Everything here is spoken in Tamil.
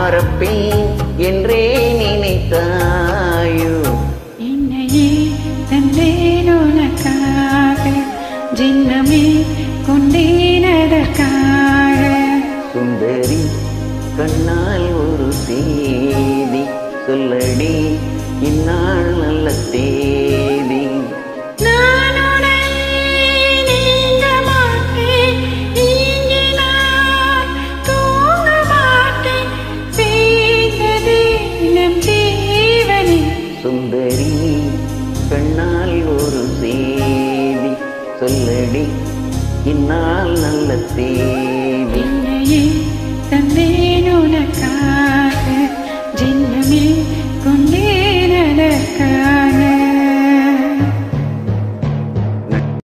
மறப்பேன் என்றே நினைத்தாயோ என்னையே தந்தேன் உனக்காக ஜின்னமே கொண்டேன் அதற்காக சுந்தரி கண்ணால் ஒரு செய்தி சொல்லடி இந்நாள் நல்ல தேதி நான் உன்னை நீங்க மாட்டேன் நீங்கினால் தூங்க மாட்டேன் செய்ததே நம் ஜீவனே சுந்தரி கண்ணால் ஒரு செய்தி சொல்லடி இந்நாள் நல்ல தேதி என்னையே தந்தேன் உனக்காக ஜின்னமே கொண்டே